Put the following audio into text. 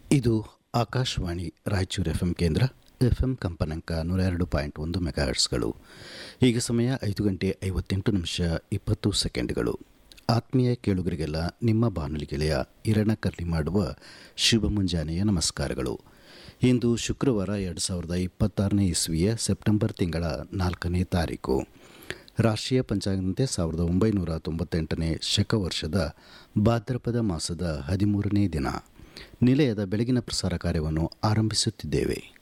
ಇದು Akashvani Raichur F M ಕೇಂದ್ರ F M ಕಂಪನಾಂಕ ನೂರ ಎರಡು ಪಾಯಿಂಟ್ ಒಂದು ಮೆಗಾಹರ್ಟ್ಸ್ಗಳು ಈಗ ಸಮಯ ಐದು ಗಂಟೆ ಐವತ್ತೆಂಟು ನಿಮಿಷ ಇಪ್ಪತ್ತು ಸೆಕೆಂಡ್ಗಳು ಆತ್ಮೀಯ ಕೇಳುಗರಿಗೆಲ್ಲ ನಿಮ್ಮ ಬಾನುಲಿ ಗೆಳೆಯ ಇರಣ ಕರ್ಲಿ ಮಾಡುವ ಶುಭ ಮುಂಜಾನೆಯ ನಮಸ್ಕಾರಗಳು ಇಂದು ಶುಕ್ರವಾರ ಎರಡು ಸಾವಿರದ ಇಪ್ಪತ್ತಾರನೇ ಇಸ್ವಿಯ ಸೆಪ್ಟೆಂಬರ್ ತಿಂಗಳ ನಾಲ್ಕನೇ ತಾರೀಕು ರಾಷ್ಟ್ರೀಯ ಪಂಚಾಂಗದಂತೆ ಸಾವಿರದ ಒಂಬೈನೂರ ತೊಂಬತ್ತೆಂಟನೇ ಶಕ ವರ್ಷದ ಭಾದ್ರಪದ ಮಾಸದ ಹದಿಮೂರನೇ ದಿನ ನಿಲಯದ ಬೆಳಗಿನ ಪ್ರಸಾರ ಕಾರ್ಯವನ್ನು ಆರಂಭಿಸುತ್ತಿದ್ದೇವೆ